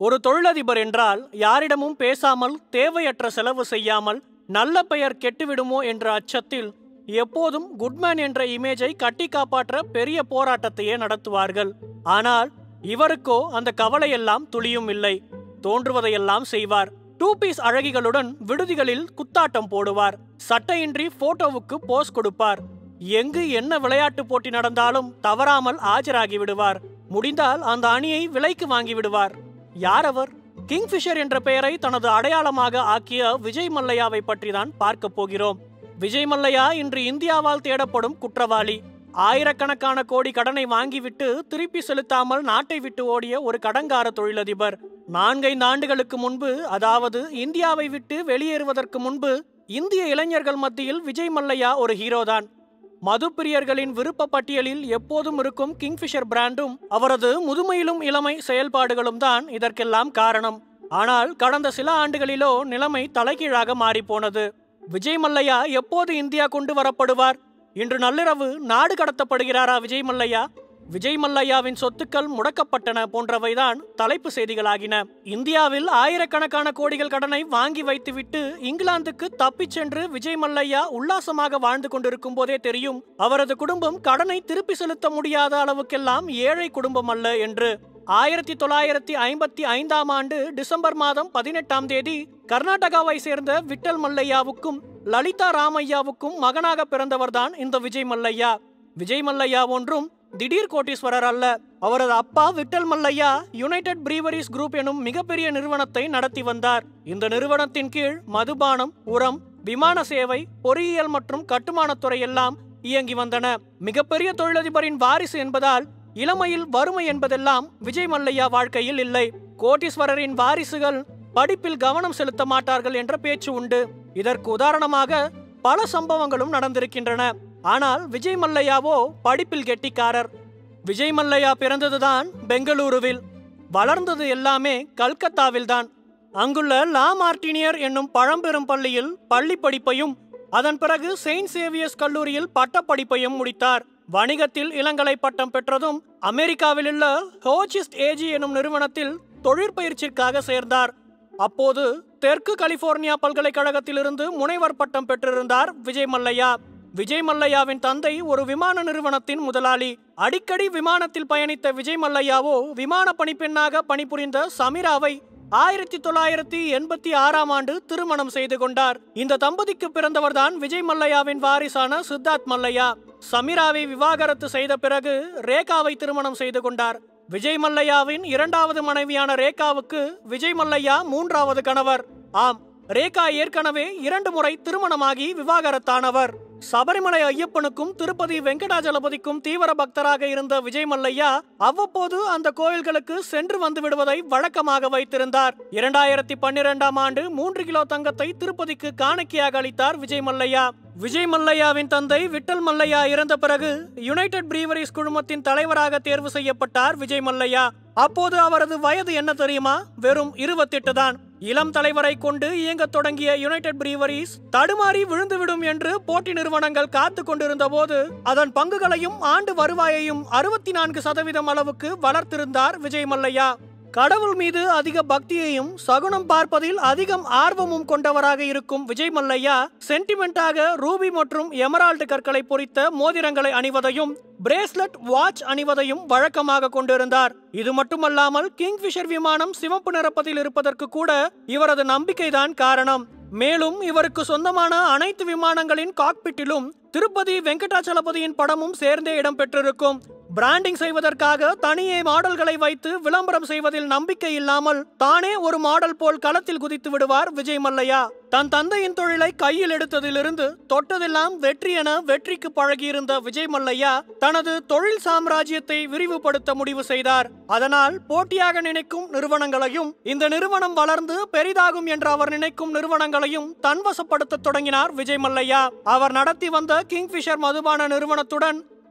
ஒரு தொழிலதிபர் என்றால் யாரிடமும் பேசாமல் தேவையற்ற செலவு செய்யாமல் நல்ல பெயர் கெட்டுவிடுமோ என்ற அச்சத்தில் எப்போதும் குட்மேன் என்ற இமேஜை கட்டி காப்பாற்ற பெரிய போராட்டத்தையே நடத்துவார்கள் ஆனால் இவருக்கோ அந்த கவலையெல்லாம் துளியும் இல்லை தோன்றுவதையெல்லாம் செய்வார் டூ பீஸ் அழகிகளுடன் விடுதிகளில் குத்தாட்டம் போடுவார் சட்டையின்றி போட்டோவுக்கு போஸ் கொடுப்பார் எங்கு என்ன விளையாட்டு போட்டி நடந்தாலும் தவறாமல் ஆஜராகி விடுவார் முடிந்தால் அந்த அணியை விலைக்கு வாங்கி விடுவார் யார் அவர் கிங்ஃபிஷர் என்ற பெயரை தனது அடையாளமாக ஆக்கிய விஜய் மல்லையாவை பற்றி தான் பார்க்க போகிறோம் விஜய் மல்லையா இன்று இந்தியாவால் தேடப்படும் குற்றவாளி ஆயிரக்கணக்கான கோடி கடனை வாங்கிவிட்டு திருப்பி செலுத்தாமல் நாட்டை விட்டு ஓடிய ஒரு கடங்கார தொழிலதிபர் நான்கைந்து ஆண்டுகளுக்கு முன்பு அதாவது இந்தியாவை விட்டு வெளியேறுவதற்கு முன்பு இந்திய இளைஞர்கள் மத்தியில் விஜய் மல்லையா ஒரு ஹீரோதான் மது பிரியர்களின் விருப்ப பட்டியலில் எப்போதும் இருக்கும் கிங்ஃபிஷர் பிராண்டும் அவரது முதுமையிலும் இளமை செயல்பாடுகளும் தான் இதற்கெல்லாம் காரணம் ஆனால் கடந்த சில ஆண்டுகளிலோ நிலைமை தலைகீழாக மாறிப்போனது விஜய் மல்லையா எப்போது இந்தியா கொண்டு வரப்படுவார் இன்று நள்ளிரவு நாடு கடத்தப்படுகிறாரா விஜய் மல்லையா விஜய் மல்லையாவின் சொத்துக்கள் முடக்கப்பட்டன போன்றவைதான் தலைப்பு செய்திகளாகின இந்தியாவில் ஆயிரக்கணக்கான கோடிகள் கடனை வாங்கி வைத்துவிட்டு இங்கிலாந்துக்கு தப்பிச் சென்று விஜய் மல்லையா உல்லாசமாக வாழ்ந்து கொண்டிருக்கும் போதே தெரியும் அவரது குடும்பம் கடனை திருப்பி செலுத்த முடியாத அளவுக்கெல்லாம் ஏழை குடும்பம் அல்ல என்று ஆயிரத்தி தொள்ளாயிரத்தி ஐம்பத்தி ஐந்தாம் ஆண்டு டிசம்பர் மாதம் பதினெட்டாம் தேதி கர்நாடகாவை சேர்ந்த விட்டல் மல்லையாவுக்கும் லலிதா ராமையாவுக்கும் மகனாக பிறந்தவர்தான் இந்த விஜய் மல்லையா விஜய் மல்லையா ஒன்றும் திடீர் கோட்டீஸ்வரர் அல்ல அவரது அப்பா Vittal Mallya United Breweries Group எனும் மிகப்பெரிய நிறுவனத்தை நடத்தி வந்தார் இந்த நிறுவனத்தின் கீழ் மதுபானம் உரம் விமான சேவை பொறியியல் மற்றும் கட்டுமானத்துறை எல்லாம் இயங்கி வந்தன மிகப்பெரிய தொழிலதிபரின் வாரிசு என்பதால் இளமையில் வறுமை என்பதெல்லாம் விஜய் மல்லையா வாழ்க்கையில் இல்லை கோட்டீஸ்வரரின் வாரிசுகள் படிப்பில் கவனம் செலுத்த மாட்டார்கள் என்ற பேச்சு உண்டு இதற்கு உதாரணமாக பல சம்பவங்களும் நடந்திருக்கின்றன ஆனால் விஜய் மல்லையாவோ படிப்பில் கெட்டிக்காரர் விஜய் மல்லையா பிறந்ததுதான் பெங்களூருவில் வளர்ந்தது எல்லாமே கல்கத்தாவில்தான் அங்குள்ள லா மார்டினியர் என்னும் பழம்பெரும் பள்ளியில் பள்ளி படிப்பையும் அதன் பிறகு செயின்ட் சேவியர்ஸ் கல்லூரியில் பட்டப்படிப்பையும் முடித்தார் வணிகத்தில் இளங்கலை பட்டம் பெற்றதும் அமெரிக்காவில் உள்ள ஹோச்சிஸ்ட் ஏஜி எனும் நிறுவனத்தில் தொழிற்பயிற்சிற்காக சேர்ந்தார் அப்போது தெற்கு கலிபோர்னியா பல்கலைக்கழகத்திலிருந்து முனைவர் பட்டம் பெற்றிருந்தார் விஜய் மல்லையா விஜய் மல்லையாவின் தந்தை ஒரு விமான நிறுவனத்தின் முதலாளி அடிக்கடி விமானத்தில் பயணித்த விஜய் மல்லையாவோ விமான பணிப்பெண்ணாக பணிபுரிந்த சமிராவை ஆயிரத்தி தொள்ளாயிரத்தி எண்பத்தி ஆறாம் ஆண்டு திருமணம் செய்து கொண்டார் இந்த தம்பதிக்கு பிறந்தவர்தான் விஜய் மல்லையாவின் வாரிசான சித்தார்த் மல்லையா சமிராவை விவாகரத்து செய்த பிறகு ரேகாவை திருமணம் செய்து கொண்டார் விஜய் மல்லையாவின் இரண்டாவது மனைவியான ரேகாவுக்கு விஜய் மல்லையா மூன்றாவது கணவர் ஆம் ரேகா ஏற்கனவே இரண்டு முறை திருமணமாகி விவாகரத்தானவர் சபரிமலை ஐயப்பனுக்கும் திருப்பதி வெங்கடாஜலபதிக்கும் தீவிர பக்தராக இருந்த விஜய் மல்லையா அவ்வப்போது அந்த கோயில்களுக்கு சென்று வந்து விடுவதை வழக்கமாக வைத்திருந்தார் இரண்டாயிரத்தி பன்னிரெண்டாம் ஆண்டு மூன்று கிலோ தங்கத்தை திருப்பதிக்கு காணிக்கையாக அளித்தார் விஜய் மல்லையா விஜய் மல்லையாவின் தந்தை விட்டல் மல்லையா இறந்த பிறகு யுனைடெட் பிரீவரிஸ் குழுமத்தின் தலைவராக தேர்வு செய்யப்பட்டார் விஜய் மல்லையா அப்போது அவரது வயது என்ன தெரியுமா வெறும் இருபத்தெட்டு தான் இளம் தலைவரை கொண்டு இயங்கத் தொடங்கிய யுனைடெட் பிரீவரிஸ் தடுமாறி விழுந்துவிடும் என்று போட்டி நிறுவனங்கள் காத்து கொண்டிருந்த போது அதன் பங்குகளையும் ஆண்டு வருவாயையும் அறுபத்தி நான்கு சதவீதம் அளவுக்கு வளர்த்திருந்தார் விஜய் மல்லையா கடவுள் மீது அதிக பக்தியையும் சகுனம் பார்ப்பதில் அதிகம் ஆர்வமும் கொண்டவராக இருக்கும் விஜய் மல்லையா சென்டிமெண்டாக ரூபி மற்றும் எமரால்டு கற்களை பொறித்த மோதிரங்களை அணிவதையும் பிரேஸ்லெட் வாட்ச் அணிவதையும் வழக்கமாக கொண்டிருந்தார் இது மட்டுமல்லாமல் கிங்ஃபிஷர் விமானம் சிவப்பு நிறப்பதில் இருப்பதற்கு கூட இவரது நம்பிக்கைதான் காரணம் மேலும் இவருக்கு சொந்தமான அனைத்து விமானங்களின் காக்பிட்டிலும் திருப்பதி வெங்கடாச்சலபதியின் படமும் சேர்ந்தே இடம்பெற்றிருக்கும் பிராண்டிங் செய்வதற்காக தனியே மாடல்களை வைத்து விளம்பரம் செய்வதில் நம்பிக்கை இல்லாமல் தானே ஒரு மாடல் போல் களத்தில் குதித்து விடுவார் விஜய் மல்லையா தன் தந்தையின் தொழிலை கையில் எடுத்ததிலிருந்து தொட்டதெல்லாம் வெற்றி என வெற்றிக்கு பழகியிருந்த விஜய் மல்லையா தனது தொழில் சாம்ராஜ்யத்தை விரிவுபடுத்த முடிவு செய்தார் அதனால் போட்டியாக நினைக்கும் நிறுவனங்களையும் இந்த நிறுவனம் வளர்ந்து பெரிதாகும் என்று அவர் நினைக்கும் நிறுவனங்களையும் தன்வசப்படுத்த தொடங்கினார் விஜய் மல்லையா அவர் நடத்தி வந்த கிங்ஃபிஷர் மதுபான நிறுவனத்துடன்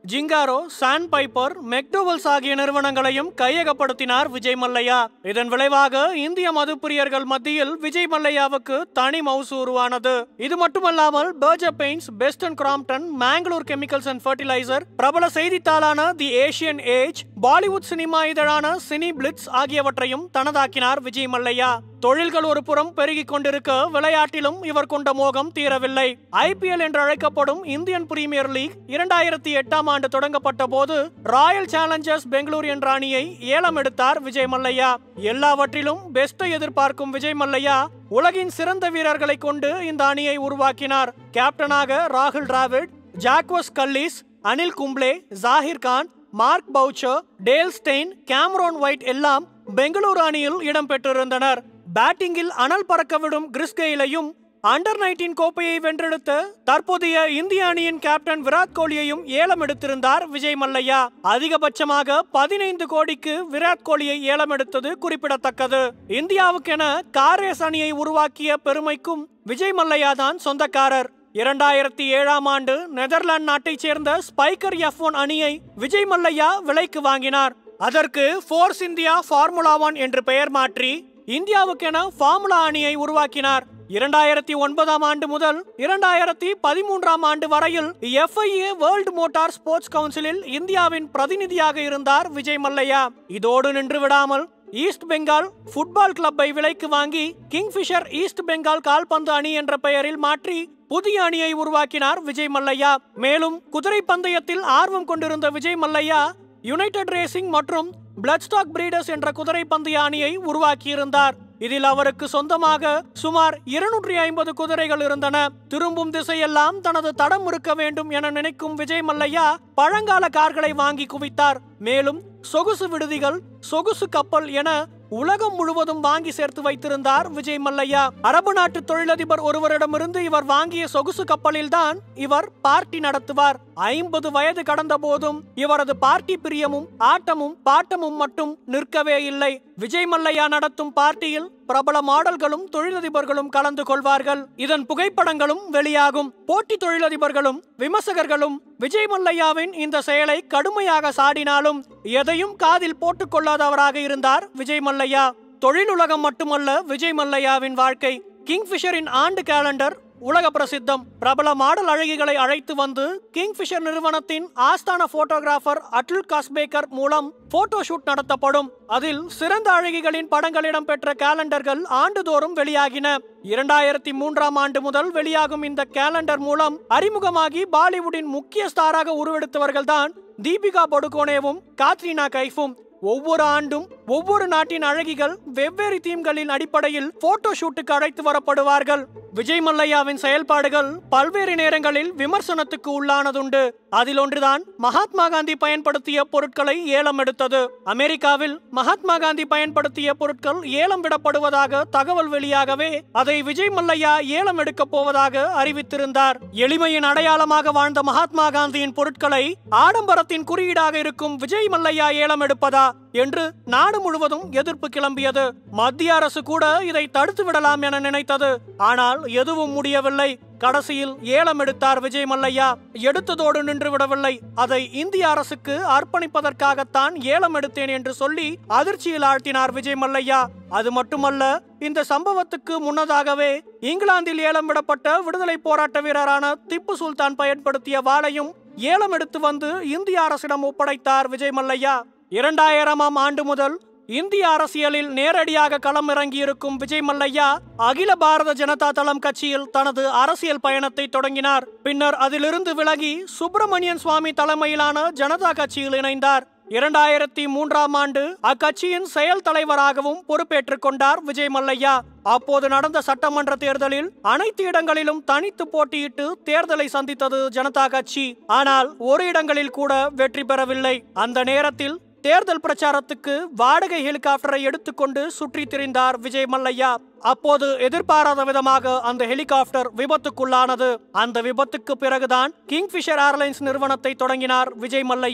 ஜிங்காரோ சான் பைப்பர் மெக்டோவல்ஸ் ஆகிய நிறுவனங்களையும் கையகப்படுத்தினார் விஜய் மல்லையா இதன் விளைவாக இந்திய மதுப்பிரியர்கள் மத்தியில் விஜய் மல்லையாவுக்கு தனி மவுசு உருவானது இது மட்டுமல்லாமல் Berger Paints Best and Crompton Mangalore Chemicals and Fertilizer பிரபல செய்தித்தாளான the Asian Age Bollywood cinema இதழான சினி பிளிட்ஸ் ஆகியவற்றையும் தனதாக்கினார் விஜய் மல்லையா தொழில்கள் ஒரு புறம் பெருகிக் கொண்டிருக்க விளையாட்டிலும் இவர் கொண்ட மோகம் தீரவில்லை ஐபிஎல் என்று அழைக்கப்படும் இந்தியன் பிரீமியர் லீக் இரண்டாயிரத்தி எட்டாம் ஆண்டு தொடங்கப்பட்ட போது ராயல் சேலஞ்சர்ஸ் பெங்களூர் என்ற அணியை ஏலம் எடுத்தார் விஜய் மல்லையா எல்லாவற்றிலும் பெஸ்ட்டை எதிர்பார்க்கும் விஜய் மல்லையா உலகின் சிறந்த வீரர்களை கொண்டு இந்த அணியை உருவாக்கினார் கேப்டனாக ராகுல் Dravid Jacques Kallis Anil Kumble Zaheer Khan Mark Boucher Dale Steyn Cameron White எல்லாம் பெங்களூரு அணியில் இடம்பெற்றிருந்தனர் பேட்டிங்கில் அனல் பறக்க விடும் கிறிஸ்கெயிலையும் அண்டர் நைன்டீன் கோப்பையை வென்றெடுத்த தற்போதைய இந்திய அணியின் கேப்டன் விராட் கோலியையும் ஏலம் எடுத்திருந்தார் விஜய் மல்லையா அதிகபட்சமாக பதினைந்து கோடிக்கு விராட் கோலியை ஏலம் எடுத்தது குறிப்பிடத்தக்கது இந்தியாவுக்கென காரேஸ் அணியை உருவாக்கிய பெருமைக்கும் விஜய் மல்லையா தான் சொந்தக்காரர் இரண்டாயிரத்தி ஏழாம் ஆண்டு நெதர்லாந்து நாட்டைச் சேர்ந்த ஸ்பைக்கர் எஃப் ஒன் அணியை விஜய் மல்லையா விலைக்கு வாங்கினார் அதற்கு ஃபோர்ஸ் இந்தியா ஃபார்முலா ஒன் என்று பெயர் மாற்றி இந்தியாவுக்கென ஃபார்முலா அணியை உருவாக்கினார் இரண்டாயிரத்தி ஒன்பதாம் ஆண்டு முதல் இரண்டாயிரத்தி பதிமூன்றாம் ஆண்டு வரையில் எஃப்ஐஏ வேர்ல்டு மோட்டார் ஸ்போர்ட்ஸ் கவுன்சிலில் இந்தியாவின் பிரதிநிதியாக இருந்தார் விஜய் மல்லையா இதோடு நின்று விடாமல் ஈஸ்ட் பெங்கால் ஃபுட்பால் கிளப்பை விலைக்கு வாங்கி கிங்ஃபிஷர் ஈஸ்ட் பெங்கால் கால்பந்து அணி என்ற பெயரில் மாற்றி புதிய அணியை உருவாக்கினார் விஜய் மல்லையா மேலும் குதிரை பந்தயத்தில் ஆர்வம் கொண்டிருந்த விஜய் மல்லையா யுனைடெட் ரேசிங் மற்றும் பிளட் ஸ்டாக் பிரீடர்ஸ் என்ற குதிரை பந்தய அணியை உருவாக்கியிருந்தார் இதில் அவருக்கு சொந்தமாக சுமார் இருநூற்றி ஐம்பது குதிரைகள் இருந்தன திரும்பும் திசையெல்லாம் தனது தடம் இருக்க வேண்டும் என நினைக்கும் விஜய் மல்லையா பழங்கால கார்களை வாங்கி குவித்தார் மேலும் சொகுசு விடுதிகள் சொகுசு கப்பல் என உலகம் முழுவதும் வாங்கி சேர்த்து வைத்திருந்தார் விஜய் மல்லையா அரபு நாட்டு தொழிலதிபர் ஒருவரிடமிருந்து இவர் வாங்கிய சொகுசு கப்பலில்தான் இவர் பார்ட்டி நடத்துவார் ஐம்பது வயது கடந்த போதும் இவரது பார்ட்டி பிரியமும் ஆட்டமும் பாட்டமும் மட்டும் நிற்கவே இல்லை விஜய் மல்லையா நடத்தும் பார்ட்டியில் பிரபல மாடல்களும் தொழிலதிபர்களும் கலந்து கொள்வார்கள் இதன் புகைப்படங்களும் வெளியாகும் போட்டி தொழிலதிபர்களும் விமர்சகர்களும் விஜய் மல்லையாவின் இந்த செயலை கடுமையாக சாடினாலும் எதையும் காதில் போட்டுக் கொள்ளாதவராக இருந்தார் விஜய் மல்லையா தொழிலுலகம் மட்டுமல்ல விஜய் மல்லையாவின் வாழ்க்கை கிங்ஃபிஷரின் ஆண்டு கேலண்டர் உலக பிரசித்தம் பிரபல மாடல் அழகிகளை அழைத்து வந்து கிங்ஃபிஷர் நிறுவனத்தின் ஆஸ்தான போட்டோகிராஃபர் அட்டுல் காஸ்பேக்கர் மூலம் போட்டோ ஷூட் நடத்தப்படும் அதில் சிறந்த அழகிகளின் படங்கள் இடம்பெற்ற கேலண்டர்கள் ஆண்டுதோறும் வெளியாகின இரண்டாயிரத்தி மூன்றாம் ஆண்டு முதல் வெளியாகும் இந்த கேலண்டர் மூலம் அறிமுகமாகி பாலிவுட்டின் முக்கிய ஸ்டாராக உருவெடுத்தவர்கள்தான் தீபிகா படுகோனேவும் காத்ரீனா கைஃபும் ஒவ்வொரு ஆண்டும் ஒவ்வொரு நாட்டின் அழகிகள் வெவ்வேறு தீம்களின் அடிப்படையில் போட்டோ ஷூட்டுக்கு அழைத்து வரப்படுவார்கள் விஜய் மல்லையாவின் செயல்பாடுகள் பல்வேறு நேரங்களில் விமர்சனத்துக்கு உள்ளானதுண்டு அதில் ஒன்றுதான் மகாத்மா காந்தி பயன்படுத்திய பொருட்களை ஏலம் எடுத்தது அமெரிக்காவில் மகாத்மா காந்தி பயன்படுத்திய பொருட்கள் ஏலம் விடப்படுவதாக தகவல் வெளியாகவே அதை விஜய் மல்லையா ஏலம் எடுக்கப் போவதாக அறிவித்திருந்தார் எளிமையின் அடையாளமாக வாழ்ந்த மகாத்மா காந்தியின் பொருட்களை ஆடம்பரத்தின் குறியீடாக இருக்கும் விஜய் மல்லையா ஏலம் எடுப்பதா என்று நாடு முழுவதும் எதிர்ப்பு கிளம்பியது மத்திய அரசு கூட இதை தடுத்து விடலாம் என நினைத்தது ஆனால் எதுவும் முடியவில்லை கடைசியில் ஏலம் எடுத்தார் விஜய் மல்லையா எடுத்ததோடு நின்று விடவில்லை அதை இந்திய அரசுக்கு அர்ப்பணிப்பதற்காகத்தான் ஏலம் எடுத்தேன் என்று சொல்லி அதிர்ச்சியில் ஆழ்த்தினார் விஜய் மல்லையா அது மட்டுமல்ல இந்த சம்பவத்துக்கு முன்னதாகவே இங்கிலாந்தில் ஏலம் விடப்பட்ட விடுதலை போராட்ட வீரரான திப்பு சுல்தான் பயன்படுத்திய வாளையும் ஏலம் எடுத்து வந்து இந்திய அரசிடம் ஒப்படைத்தார் விஜய் மல்லையா இரண்டாயிரமாம் ஆண்டு முதல் இந்திய அரசியலில் நேரடியாக களமிறங்கியிருக்கும் விஜய் மல்லையா அகில பாரத ஜனதா தளம் கட்சியில் தனது அரசியல் பயணத்தை தொடங்கினார் பின்னர் அதிலிருந்து விலகி சுப்பிரமணியன் சுவாமி தலைமையிலான ஜனதா கட்சியில் இணைந்தார் இரண்டாயிரத்தி மூன்றாம் ஆண்டு அக்கட்சியின் செயல் தலைவராகவும் பொறுப்பேற்றுக் கொண்டார் விஜய் மல்லையா அப்போது நடந்த சட்டமன்ற தேர்தலில் அனைத்து இடங்களிலும் தனித்து போட்டியிட்டு தேர்தலை சந்தித்தது ஜனதா கட்சி ஆனால் ஒரு இடங்களில் கூட வெற்றி பெறவில்லை அந்த நேரத்தில் தேர்தல் பிரச்சாரத்துக்கு வாடகை ஹெலிகாப்டரை எடுத்துக்கொண்டு சுற்றி திரிந்தார் விஜய் மல்லையா அப்போது எதிர்பாராத விதமாக அந்த ஹெலிகாப்டர் விபத்துக்குள்ளானது அந்த விபத்துக்கு பிறகுதான் கிங்ஃபிஷர் ஏர்லைன்ஸ் நிறுவனத்தை தொடங்கினார் விஜய் மல்லையா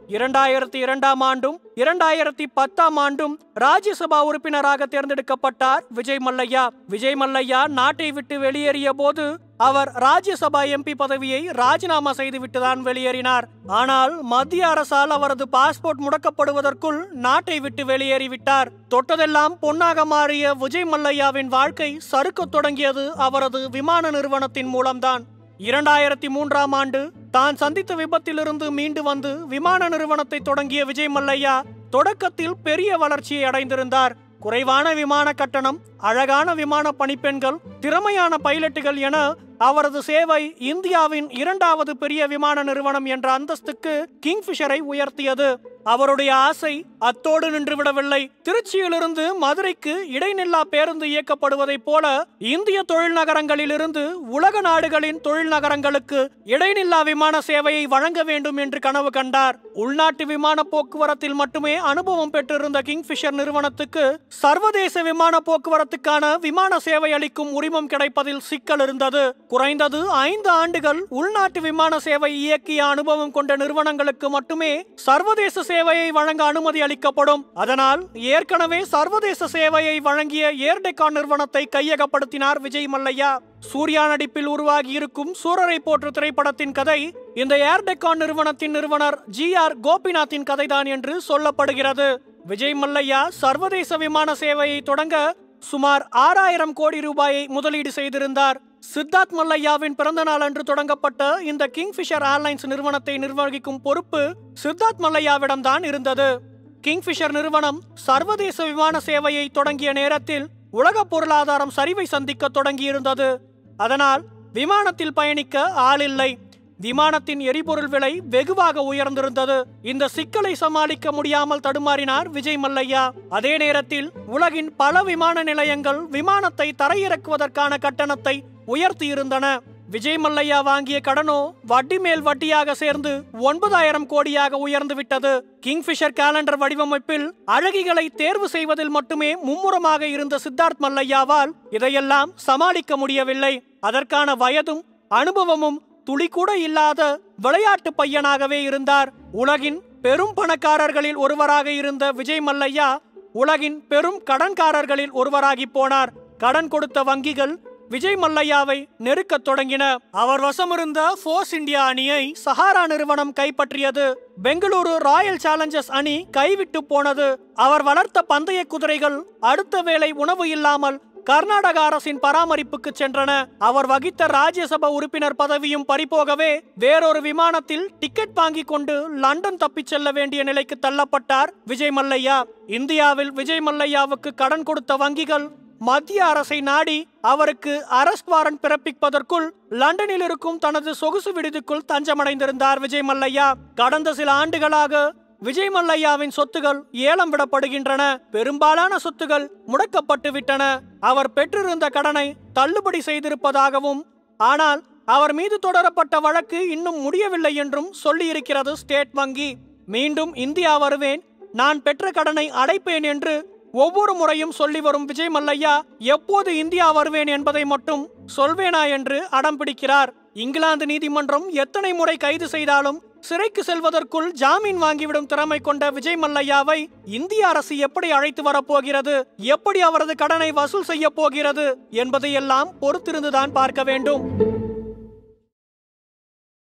இரண்டாயிரத்தி இரண்டாம் ஆண்டும் இரண்டாயிரத்தி பத்தாம் ஆண்டும் ராஜ்யசபா உறுப்பினராக தேர்ந்தெடுக்கப்பட்டார் விஜய் மல்லையா விஜய் மல்லையா நாட்டை விட்டு வெளியேறிய போது அவர் ராஜ்யசபா எம்பி பதவியை ராஜினாமா செய்துவிட்டுதான் வெளியேறினார் ஆனால் மத்திய அரசால் அவரது பாஸ்போர்ட் முடக்கப்படுவதற்குள் நாட்டை விட்டு வெளியேறிவிட்டார் தொட்டதெல்லாம் பொன்னாக மாறிய விஜய் மல்லையாவின் வாழ்க்கை சறுக்கத் தொடங்கியது அவரது விமான நிறுவனத்தின் மூலம்தான் இரண்டாயிரத்தி மூன்றாம் ஆண்டு தான் சந்தித்த விபத்திலிருந்து மீண்டு வந்து விமான நிறுவனத்தை தொடங்கிய விஜய் மல்லையா தொடக்கத்தில் பெரிய வளர்ச்சியை அடைந்திருந்தார் குறைவான விமான கட்டணம் அழகான விமான பணிப்பெண்கள் திறமையான பைலட்டுகள் என அவரது சேவை இந்தியாவின் இரண்டாவது பெரிய விமான நிறுவனம் என்ற அந்தஸ்துக்கு கிங்ஃபிஷரை உயர்த்தியது அவருடைய ஆசை அத்தோடு நின்றுவிடவில்லை திருச்சியிலிருந்து மதுரைக்கு இடைநில்லா பேருந்து இயக்கப்படுவதைப் போல இந்திய தொழில் நகரங்களிலிருந்து உலக நாடுகளின் தொழில் நகரங்களுக்கு இடைநில்லா விமான சேவையை வழங்க வேண்டும் என்று கனவு கண்டார் உள்நாட்டு விமான போக்குவரத்தில் மட்டுமே அனுபவம் பெற்றிருந்த கிங்ஃபிஷர் நிறுவனத்துக்கு சர்வதேச விமான போக்குவரத்துக்கான விமான சேவை அளிக்கும் உரிமம் கிடைப்பதில் சிக்கல் இருந்தது குறைந்தது ஐந்து ஆண்டுகள் உள்நாட்டு விமான சேவை இயக்கிய அனுபவம் கொண்ட நிறுவனங்களுக்கு மட்டுமே சர்வதேச சேவையை வழங்க அனுமதி அளிக்கப்படும் அதனால் ஏற்கனவே சர்வதேச சேவையை வழங்கிய ஏர்டெக்கான் நிறுவனத்தை கையகப்படுத்தினார் விஜய் மல்லையா சூர்யா நடிப்பில் உருவாகி இருக்கும் சூரரை போற்று திரைப்படத்தின் கதை இந்த ஏர்டெக்கான் நிறுவனத்தின் நிறுவனர் ஜி ஆர் கோபிநாத்தின் கதைதான் என்று சொல்லப்படுகிறது விஜய் மல்லையா சர்வதேச விமான சேவையை தொடங்க சுமார் ஆறாயிரம் கோடி ரூபாயை முதலீடு செய்திருந்தார் சித்தார்த் மல்லையாவின் பிறந்த நாள் அன்று தொடங்கப்பட்ட இந்த கிங்ஃபிஷர் ஏர்லைன்ஸ் நிறுவனத்தை நிர்வகிக்கும் பொறுப்பு சித்தார்த் மல்லையாவிடம்தான் இருந்தது கிங்ஃபிஷர் நிறுவனம் சர்வதேச விமான சேவையை தொடங்கிய நேரத்தில் உலக பொருளாதாரம் சரிவை சந்திக்க தொடங்கியிருந்தது அதனால் விமானத்தில் பயணிக்க ஆளில்லை விமானத்தின் எரிபொருள் விலை வெகுவாக உயர்ந்திருந்தது இந்த சிக்கலை சமாளிக்க முடியாமல் தடுமாறினார் விஜய் மல்லையா அதே நேரத்தில் உலகின் பல விமான நிலையங்கள் விமானத்தை தரையிறக்குவதற்கான கட்டணத்தை உயர்த்தி இருந்தன விஜய் மல்லையா வாங்கிய கடனோ வட்டி மேல் வட்டியாக சேர்ந்து ஒன்பதாயிரம் கோடியாக உயர்ந்து விட்டது கிங்ஃபிஷர் கேலண்டர் வடிவமைப்பில் அழகிகளை தேர்வு செய்வதில் மட்டுமே மும்முரமாக இருந்த சித்தார்த் மல்லையாவால் இதையெல்லாம் சமாளிக்க முடியவில்லை அதற்கான வயதும் அனுபவமும் துளி கூட இல்லாத விளையாட்டு பையனாகவே இருந்தார் உலகின் பெரும் பணக்காரர்களில் ஒருவராக இருந்த விஜய் மல்லையா உலகின் பெரும் கடன்காரர்களில் ஒருவராகி போனார் கடன் கொடுத்த வங்கிகள் விஜய் மல்லையாவை நெருக்கத் தொடங்கின அவர் வசமிருந்த ஃபோர்ஸ் இந்தியா அணியை சஹாரா நிறுவனம் கைப்பற்றியது பெங்களூரு ராயல் சேலஞ்சர்ஸ் அணி கைவிட்டு போனது அவர் வளர்த்த பந்தய குதிரைகள் அடுத்த வேளை உணவு இல்லாமல் கர்நாடக அரசின் பராமரிப்புக்கு சென்றன அவர் வகித்த ராஜ்யசபா உறுப்பினர் பதவியும் பறிபோகவே வேறொரு விமானத்தில் டிக்கெட் வாங்கி கொண்டு லண்டன் தப்பிச் செல்ல வேண்டிய நிலைக்கு தள்ளப்பட்டார் விஜய் மல்லையா இந்தியாவில் விஜய் மல்லையாவுக்கு கடன் கொடுத்த வங்கிகள் மத்திய அரசை நாடி அவருக்கு அரஸ்ட் வாரண்ட் பிறப்பிப்பதற்குள் லண்டனில் இருக்கும் தனது சொகுசு விடுதிக்குள் தஞ்சமடைந்திருந்தார் விஜய் மல்லையா கடந்த சில ஆண்டுகளாக விஜய் மல்லையாவின் சொத்துகள் ஏலம் விடப்படுகின்றன பெரும்பாலான சொத்துகள் முடக்கப்பட்டு விட்டன அவர் பெற்றிருந்த கடனை தள்ளுபடி செய்திருப்பதாகவும் ஆனால் அவர் மீது தொடரப்பட்ட வழக்கு இன்னும் முடியவில்லை என்றும் சொல்லியிருக்கிறது ஸ்டேட் வங்கி மீண்டும் இந்தியா வருவேன் நான் பெற்ற கடனை அடைப்பேன் என்று ஒவ்வொரு முறையும் சொல்லி வரும் விஜய் மல்லையா எப்போது இந்தியா வருவேன் என்பதை மட்டும் சொல்வேனா என்று அடம் பிடிக்கிறார் இங்கிலாந்து நீதிமன்றம் எத்தனை முறை கைது செய்தாலும் சிறைக்கு செல்வதற்குள் ஜாமீன் வாங்கிவிடும் திறமை கொண்ட விஜய் மல்லையாவை இந்திய அரசு எப்படி அழைத்து வரப்போகிறது எப்படி அவரது கடனை வசூல் செய்ய போகிறது என்பதையெல்லாம் பொறுத்திருந்துதான் பார்க்க வேண்டும்